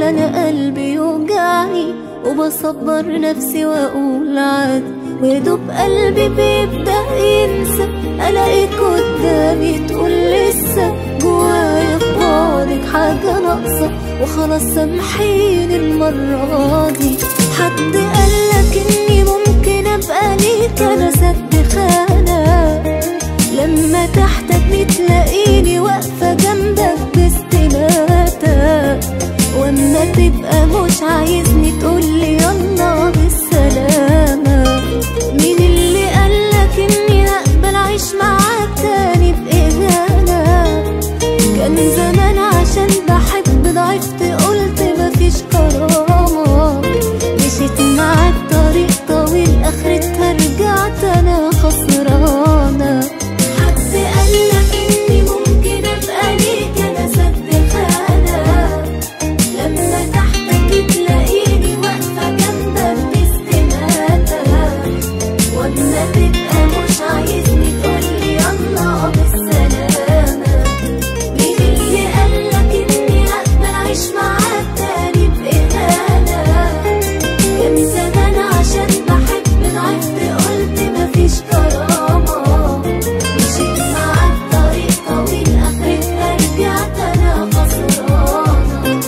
انا قلبي يوجعني وبصبر نفسي واقول عادي ويدوب قلبي بيبدأ ينسى الاقيك قدامي تقول لسه جوايا في بعدك حاجة ناقصة وخلاص سامحيني المرة دي حد قالك اني ممكن ابقى ليك انا سد خانة لما تحتاجني تلاقيني واقفة جنبك باستماتة واما تبقى مش عايزني تقولي يلا بالسلامة مين اللي قالك اني هقبل اعيش معاك تاني بإهانة كان زمان عشان بحب ضعفت قلت مفيش كرامة مشيت معاك طريق طويل اخرتها رجعت انا خسرانة حد قالك اني ممكن ابقى ليك انا سد خانة لما تحتاج تلاقيني واقفة جنبك باستماتة واما تبقى مش عايزني تقولي يلا بالسلامة مين اللي قالك اني هقبل اعيش معاك تاني بإهانة كان زمان عشان بحب ضعفت قلت مفيش كرامة مشيت معاك طريق طويل اخرتها رجعت انا خسرانة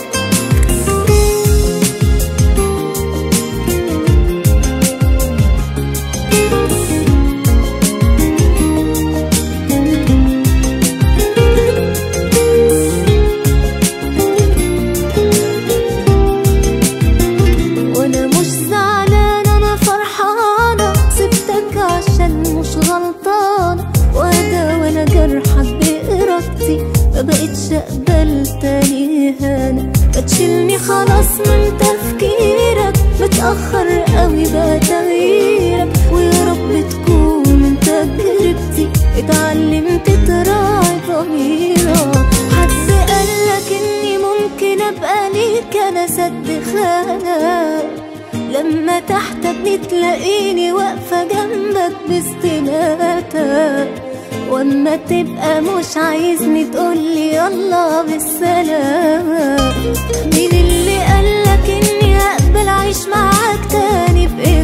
وانا مش زعلانة انا فرحانة سبتك عشان مش غلطانة وانا وانا جرحك بإرادتي ما بقتش اقبل تاني هانة بتشيلني خلاص من تفكيرك متأخر قوي بقى تغييرك ويا رب تكون من تجربتي اتعلمت تراعي ضميرك حد قالك اني ممكن ابقى ليك انا سد خانة لما تحتاجني تلاقيني واقفة جنبك باستماتة واما تبقى مش عايزني تقولي يلا بالسلامة مين اللي قالك اني هقبل اعيش معاك تاني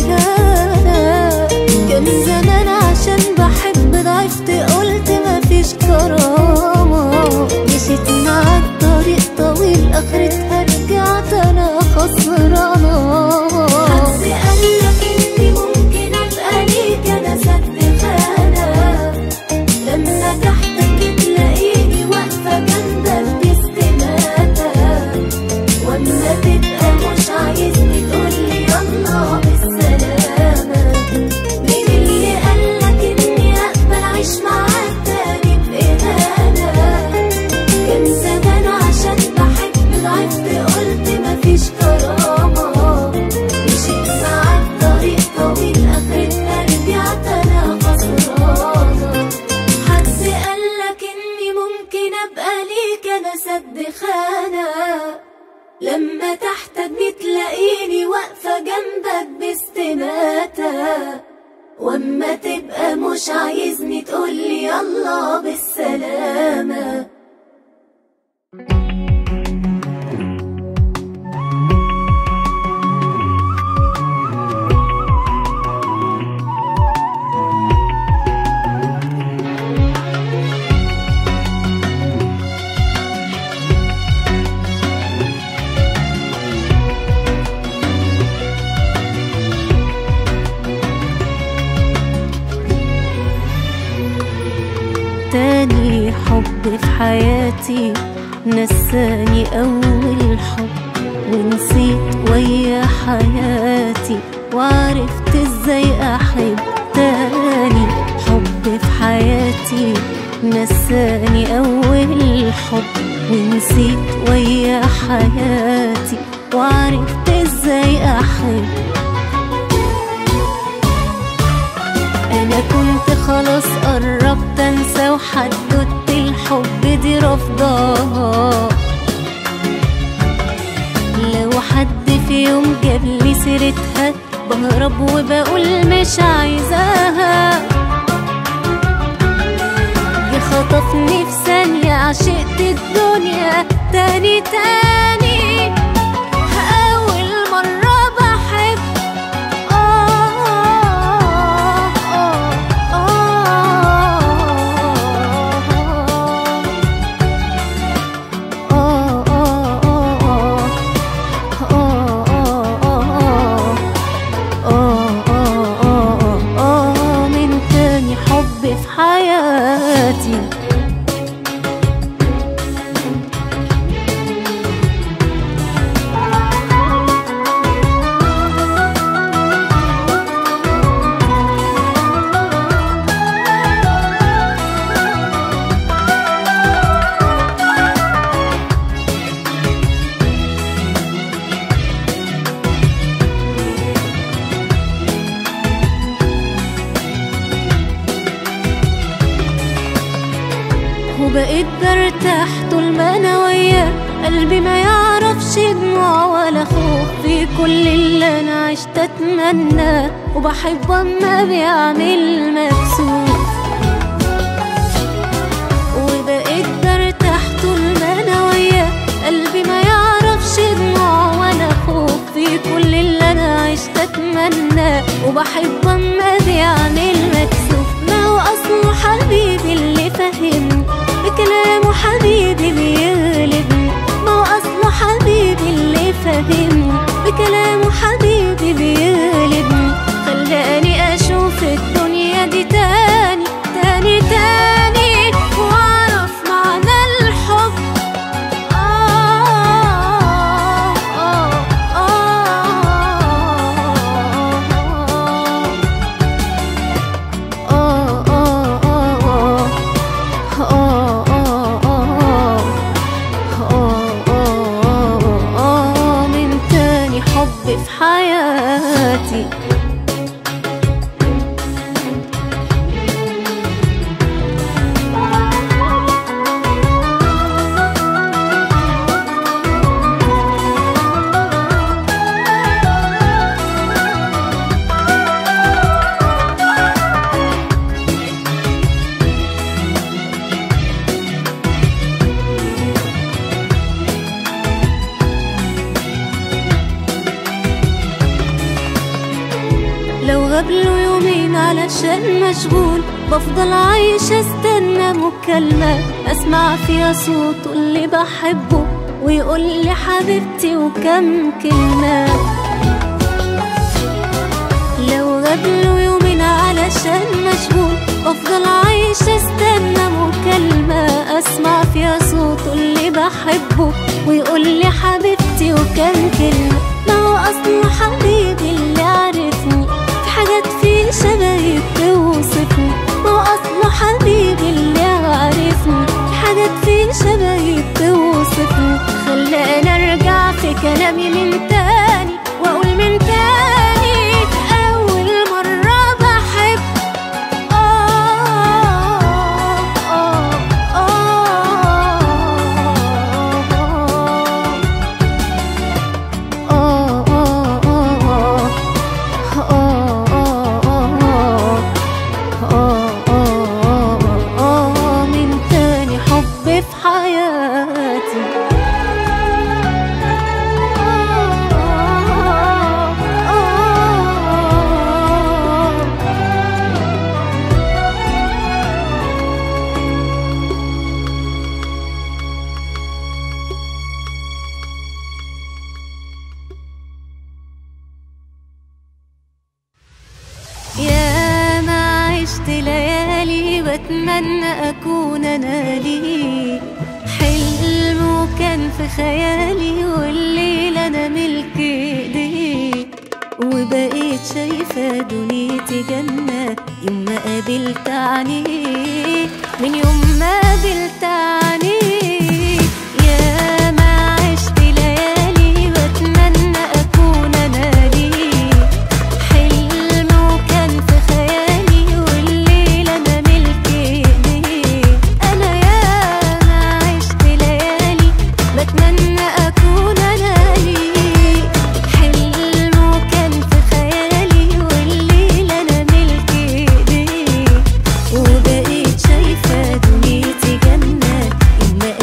بإهانة كان زمان عشان بحب ضعفت قلت مفيش كرامة مشيت معاك طريق طويل اخرتها رجعت انا خسرانة حد قالك اني ممكن ابقى ليك انا سد خانة لما تحتاج تلاقيني واقفة جنبك باستماتة واما تبقى مش عايزني تقولي يلا بالسلامة مين اللي قالك اني هقبل اعيش معاك تاني بإهانة كان زمان عشان بحب ضعفت قلت مفيش كرامة مشيت معاك طريق طويل اخرتها رجعت انا خسرانة حد قالك اني ممكن ابقى ليك انا سد خانة لما تحتاجني تلاقيني واقفة جنبك باستماتة واما تبقى مش عايزني تقولي يلا بالسلامة تاني حب في حياتي نساني أول حب ونسيت ويا حياتي وعرفت ازاي أحب تاني حب في حياتي نساني أول حب ونسيت ويا حياتي وعرفت ازاي أحب انا كنت خلاص قربت انسى وحددت الحب دي رفضاها لو حد في يوم جاب لي سيرتها بهرب وبقول مش عايزاها جه خطفني في ثانية عشقت الدنيا تاني تاني في حياتي وبقيت برتاح طول ما انا وياه قلبي ما يعرفش دموع ولا خوف في كل اللي انا عشت اتمناه وبحب اما بيعمل مكسوف وبقيت برتاح طول ما انا وياه قلبي ما يعرفش دموع ولا خوف في كل اللي انا عشت اتمناه وبحب اما بيعمل مكسوف ما هو اصله حبيبي اللي فهمني بكلامه حبيبي بيغلبني ما هو اصله حبيبي اللي فهمني بكلامه حبيبي بيغلبني خلاني اشوف الدنيا دي تاني تاني تاني واعرف معنى الحب آه آه آه آه آه من تاني حب في حياتي لو غاب له يومين علشان مشغول بفضل عايشة استنى مكالمة اسمع فيها صوته اللي بحبه ويقول لي حبيبتي وكم كلمة لو غاب له يومين علشان مشغول بفضل عايشة استنى مكالمة اسمع فيها صوته اللي بحبه ويقول لي حبيبتي وكم كلمة ما هو اصله حبيبي اللي عرفني في حاجات فيه شبهي بتوصفني ما هو اصله حبيبي اللي عارفني في حاجات فيه شبهي بتوصفني خلاني ارجع في كلامي من تاني واقول من تاني اول مرة بحب آه آه آه آه آه من تاني حب في حياتي يا ما عشت ليالي بتمنى أكون أنا ليه حلم وكان في خيالي والليل أنا ملك إيديه وبقيت شايفة دنيتي جنة يوم ما قابلت عينيه من يوم ما قابلت عينيه يا ما عشت ليالي بتمنى أكون أنا ليه حلم وكان في خيالي والليل انا ملك ايديه انا يا ما عشت ليالي بتمنى اكون انا ليه حلم وكان في خيالي والليل انا ملك ايديه وبقيت شايفه دنيتي جنه يوم ما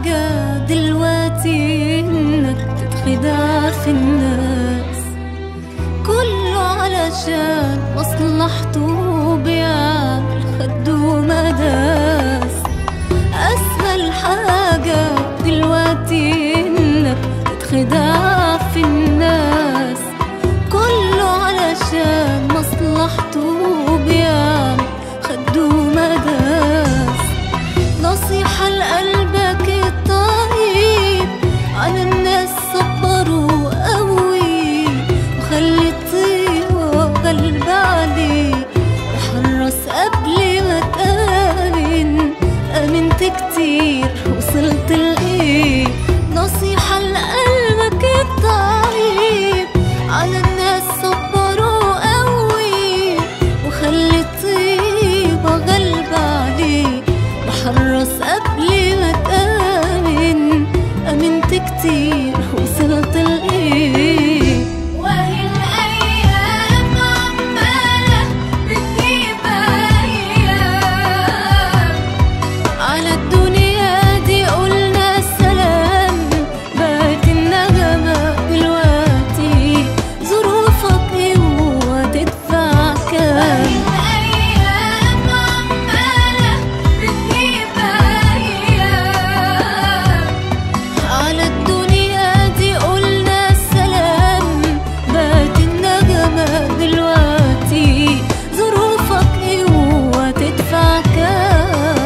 الحاجة دلوقتي انك تتخدع في الناس كله علشان مصلحته بيعمل خد ومداس أسهل حاجة دلوقتي إنك تتخدع في الناس كله علشان مصلحته بيعمل خد ومداس نصيحة لقلبك الطيب على الناس صبروا قوي وخلي الطيبة غلبة عليك وحرص قبل ما تآمن آمنت كتير وصلت لإيه نصيحة لقلبك الطيب على الناس صبروا قوي وخلي الطيبة غلبة عليك وحرص قبل ما تآمن آمنت كتير وصلت لإيه وهي الأيام عمالة بتجيب أيام على الدنيا دي قلنا السلام بقت النغمة دلوقتي ظروفك ايه وهتدفع كام الأيام عمالة بتجيب أيام على الدنيا دي قلنا السلام بقت النغمة دلوقتي ظروفك ايه وهتدفع كام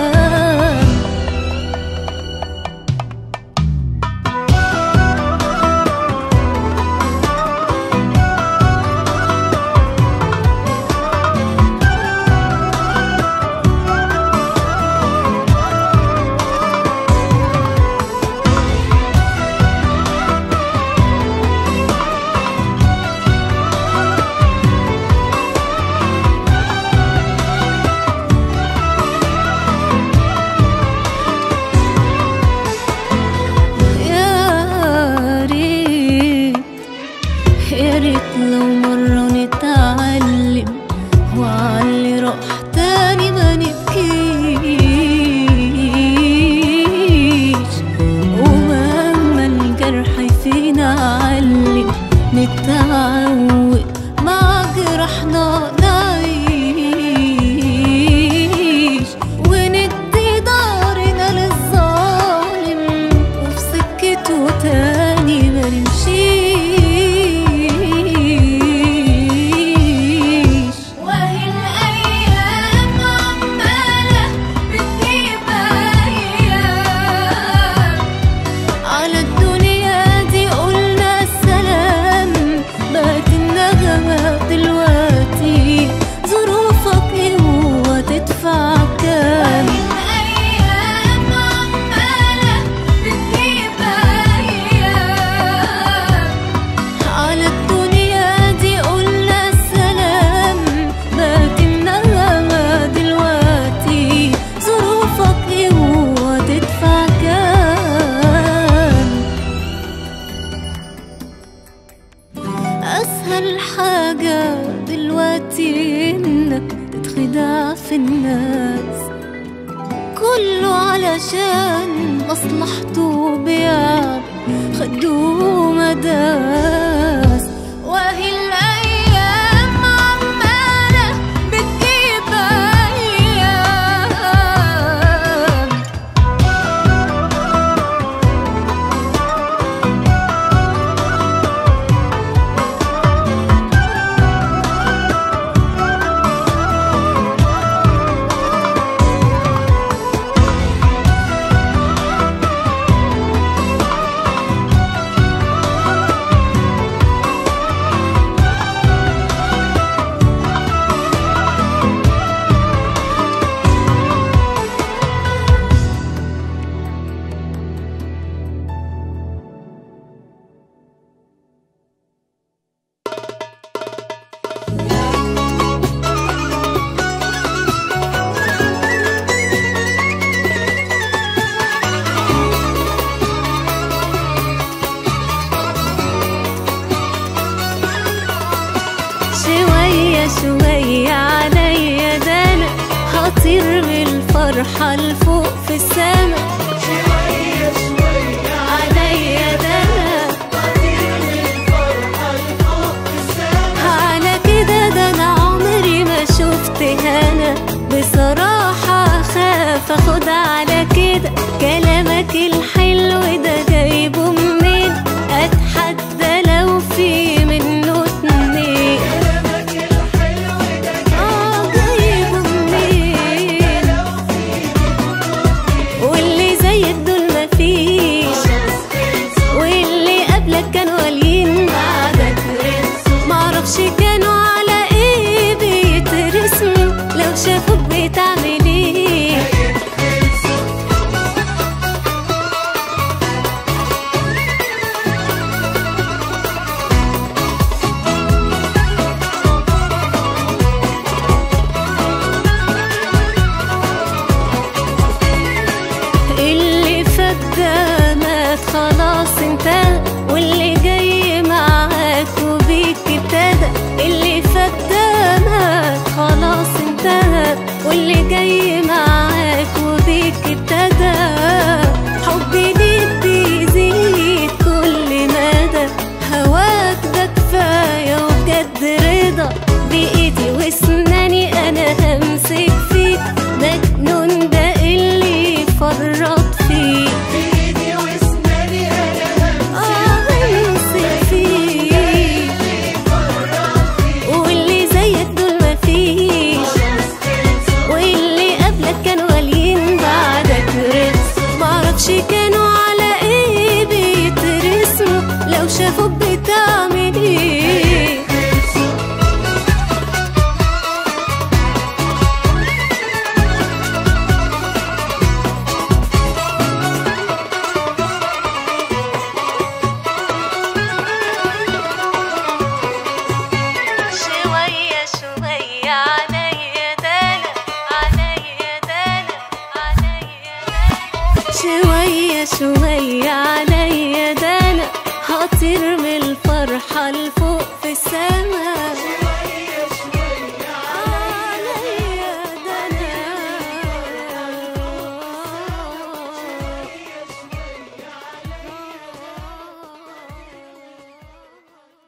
يا ريت يا ريت لو مرة نتعلم وعلي روح تاني ما نبكيش ومهما الجرح فينا علم نتعود مع جرحنا نعيش وندي دارنا للظالم وفي سكته تاني ما نمشيش وهي الأيام عمالة بتجيب أيام على الدنيا دي قلنا السلام بقت النغمة دلوقتي ظروفك ايه وهتدفع كام الأيام عمالة بتجيب أيام على الدنيا دي قلنا السلام بقت النغمة دلوقتي ظروفك ايه وهتدفع كام أسهل حاجة دلوقتي إنك تتخدع في الناس كله علشان مصلحته بيعمل خدوه مداس وهي الأيام عمالة بتجيب أيام شوية عليا ده أنا هطير من الفرحة لفوق في السما شوية شوية خلاص انتهى واللي جاي معاك وبيك ابتدى اللي فات ده مات خلاص انتهى واللي جاي معاك وبيك ابتدى حبي ليك بيزيد كل مدى هواك ده كفاية وبجد رضا بإيدي واسناني أنا همسك فيك مجنون ده اللي فرط فيك بإيدي واسناني أنا آه همسك فيك واللي زيك دول مفيش واللي قبلك كانوا غاليين بعدك رزق معرفش كانوا على ايه بيترسموا لو شافوك بتعمل ايه شوية شوية عليا دانا عليا دانا عليا دانا شوية شوية عليا دانا هطير من الفرحة لفوق في السما عليا دانا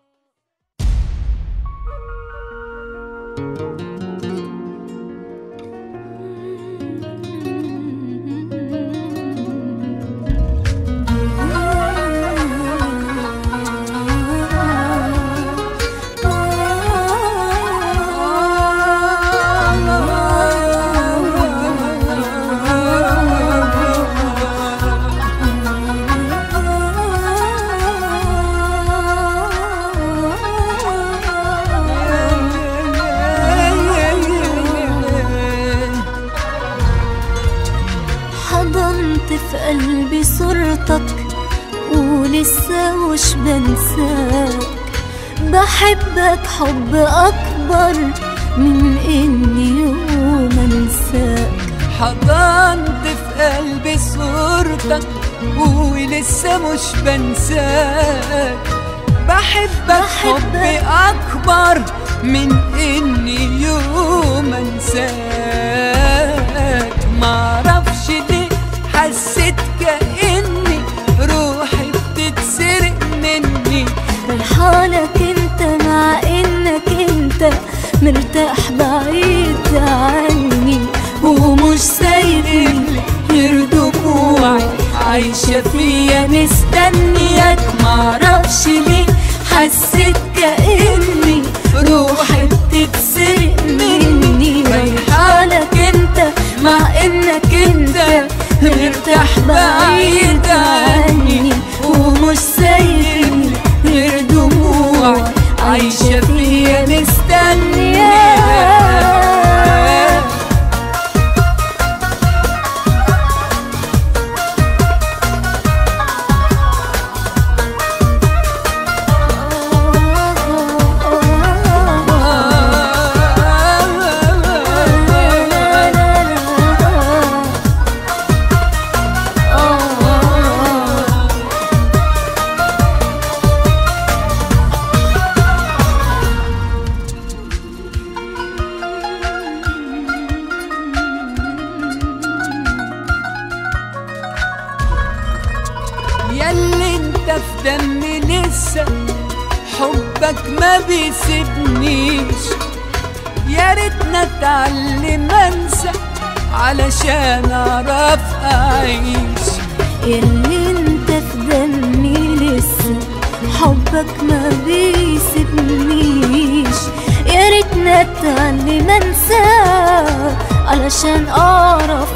حضنت في قلبي صورتك ولسه مش بنساك بحبك حب أكبر من إني يوم أنساك حضنت في قلبي صورتك ولسه مش بنساك بحبك حب بحبك. أكبر من إني يوم أنساك معرفش ليه حسيت كأني روحي بتتسرق مني رحالك انت مع انك انت مرتاح بعيد عني ومش سايبني غير دموعي عايشة فيا مستنياك معرفش ليه حسيت كأني روحي بتتسرق مني رحالك انت مع انك انت مرتاح بعيد عني ومش سايبني غير دموعي عايشة فيا مستنياك ياللي انت في دمي لسه حبك ما بيسيبنيش يا ريتنا اتعلم انسى علشان اعرف اعيش اللي انت في دمي لسه حبك ما بيسيبنيش يا ريتنا اتعلم انساه علشان اعرف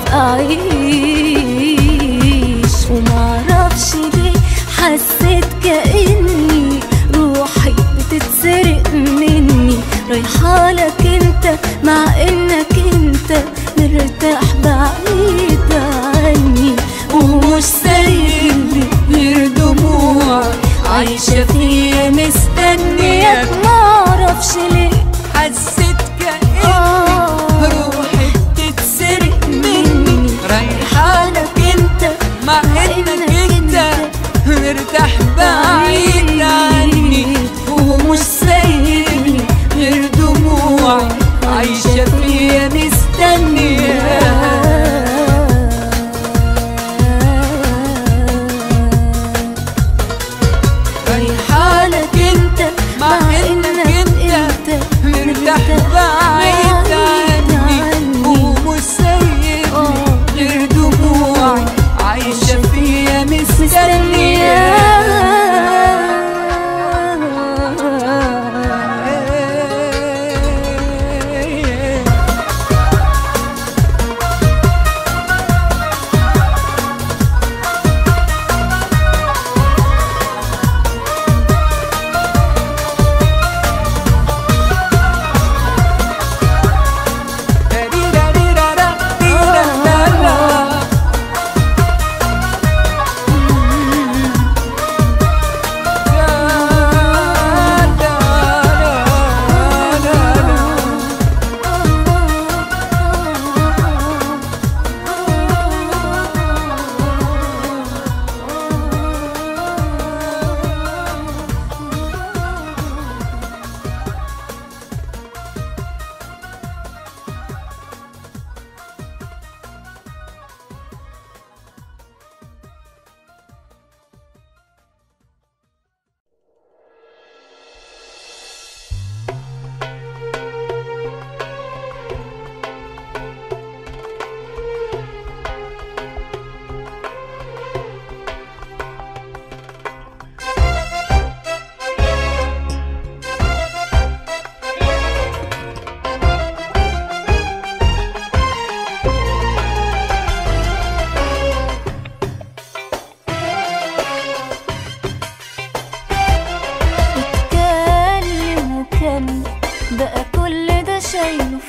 اعيش ومعرفش ليه حسيت كاني روحي بتتسرق مني رايحالك انت مع انك انت مرتاح بعيد عني ومش سايبني غير دموع عايشة فيا مستنياك معرفش ليه حسيت كأني آه. روحي بتتسرق مني مني رايحة حالك انت مع انك انت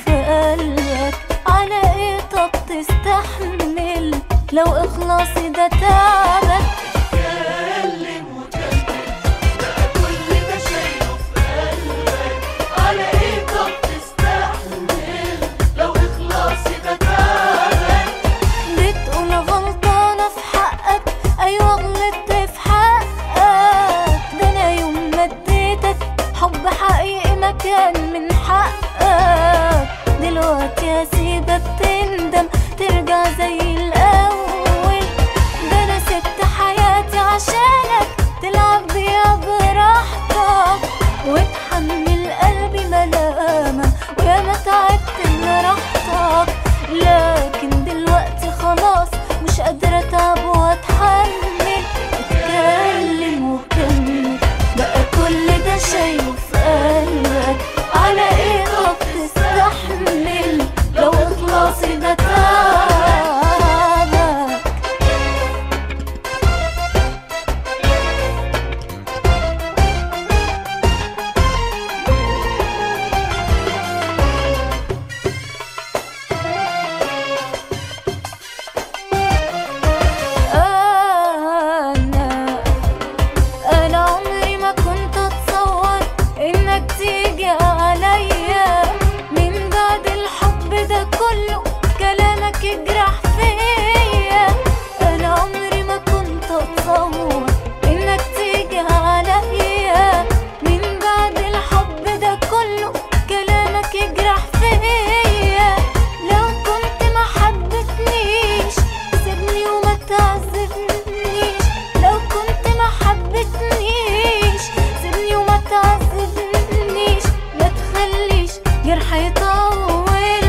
في قلبك على ايه طب تستحمل لو اخلاصي ده تعبك اتكلم وكمل بقى كل ده شايله في قلبك على ايه طب تستحمل لو اخلاصي ده تعبك بتقول غلطانة في حقك أيوة غلطت في حقك ده أنا يوم ما اديتك حب حقيقي ما كان من حقك دلوقتي أسيبك تندم ترجع زي الأول ده أنا سبت حياتي عشانك تلعب بيها براحتك وتحمل قلبي ملامة وياما تعبت من راحتك لكن دلوقتي خلاص مش قادرة اتعب واتحمل اتكلم وكمل بقى كل ده شايله في قلبك على ايه طب تستحمل لو اخلاصي ده تعبك أنا أنا عمري ما كنت أتصور إنك تيجي عليا من بعد الحب ده كله كلامك يجرح فيا أنا عمري ما كنت أتصور إنك تيجي عليا من بعد الحب ده كله كلامك يجرح فيا لو كنت ما حبتنيش سيبني وما تعذبنيش لو كنت ما حبتنيش سيبني وما تعذبنيش ما تخليش جرح يطول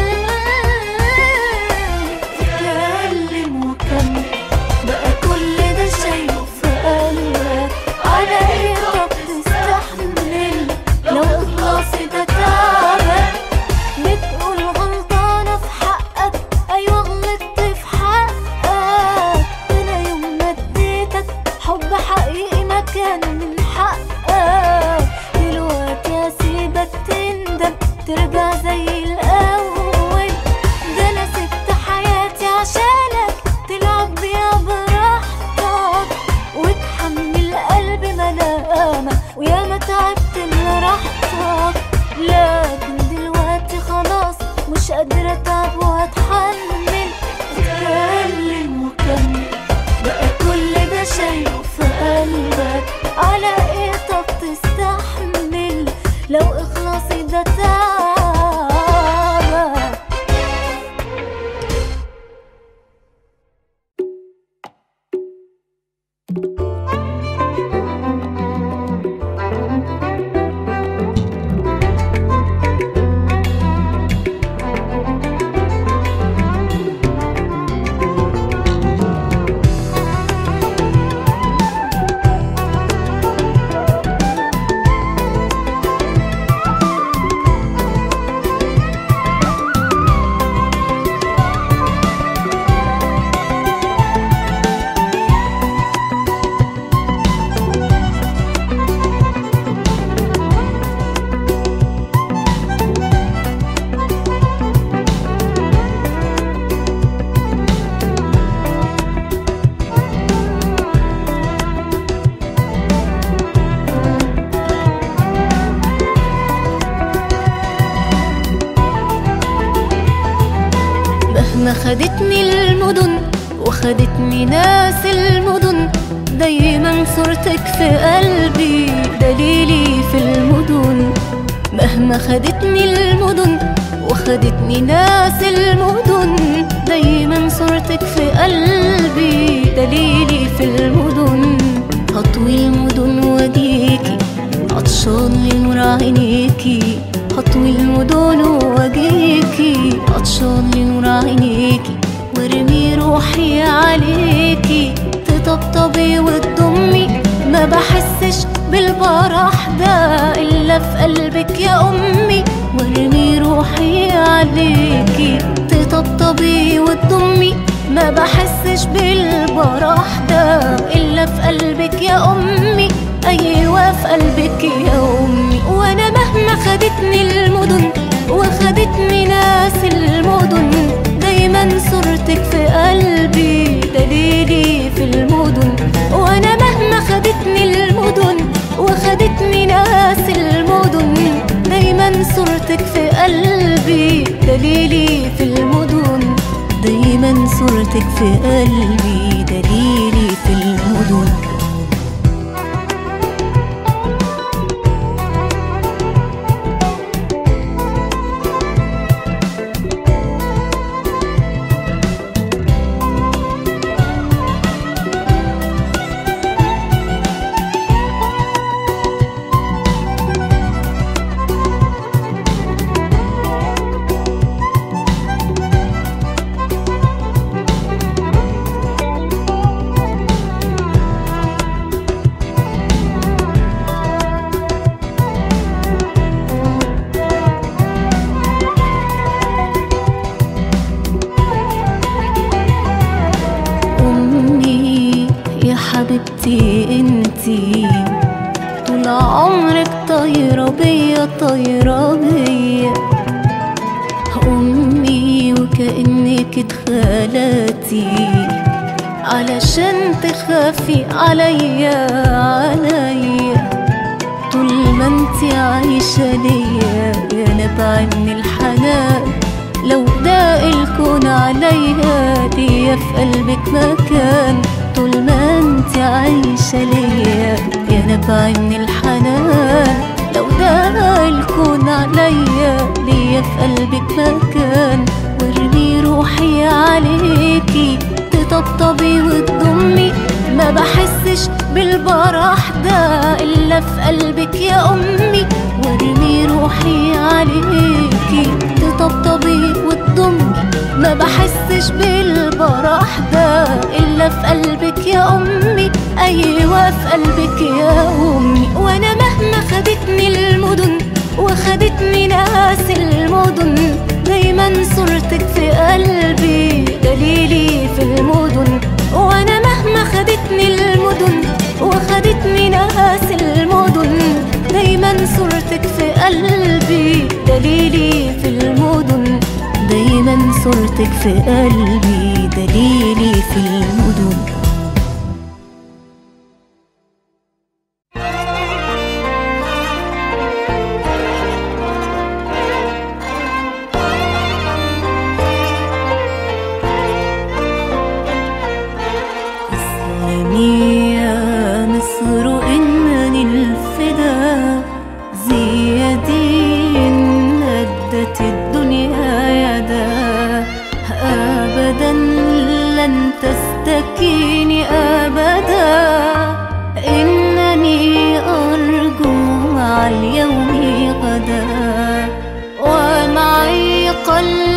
اتكلم وكمل بقى كل ده شايله في قلبك على ايه طب تستحمل لو اخلاصي ده تعبك بتقول غلطانة في حقك أيوة غلطت في حقك أنا يوم ما اديتك حب حقيقي ما كان من حقك دلوقتي أسيبك تندم ترجع زي الأول ده أنا سبت حياتي عشانك تلعب بيها براحتك وتحمل قلبي ملامة وياما تعبت من راحتك لكن دلوقتي خلاص مش قادرة اتعب واتحمل اتكلم وكمل بقى كل ده شايله في قلبك على ايه طب تستحمل لو اخلاصي ده تعبك مهما خدتني المدن وخدتني ناس المدن دايما صورتك في قلبي دليلي في المدن مهما خدتني المدن وخدتني ناس المدن دايما صورتك في قلبي دليلي في المدن هطوي المدن واجيكي عطشان لنور عينيكي هطوي المدن واجيكي عطشان لنور عينيكي وارمي روحي عليكي تطبطبي وتضمي ما بحسش بالفرح ده الا في قلبك يا امي وارمي روحي عليكي تطبطبي وتضمي ما بحسش بالفرح ده الا في قلبك يا امي ايوه في قلبك يا امي وانا مهما خدتني المدن وخدتني ناس صورتك في قلبي دليلي في المدن أمي يا حبيبتي انتي طول عمرك طايرة بيا طايرة بيا أمي وكأنك اتخلقتي علشان تخافي عليا عليا طول ما انتي عايشة ليا يا نبع من الحنان لو داق الكون عليا ليا في قلبك مكان طول ما انتي عايشة ليا يا نبع من الحنان لو داق الكون عليا ليا في قلبك مكان وارمي روحي عليكي تطبطبي وتضمي ما بحسش بالبرح ده إلا في قلبك يا أمي وارمي روحي عليكي تطبطبي وتضمي ما بحسش بالبرح ده إلا في قلبك يا أمي أيوة في قلبك يا أمي وأنا مهما خدتني المدن وخدتني ناس المدن دايما صورتك في قلبي دليلي في المدن وانا مهما خدتني المدن وخدتني ناس المدن دايما صورتك في قلبي دليلي في المدن دايما صورتك في قلبي دليلي في المدن اسلمي يا مصر إنني الفدا زيادي إن أدت الدنيا يدا أبدا لن تستكيني أبدا إنني أرجو مع اليوم غدا ومعي قلبي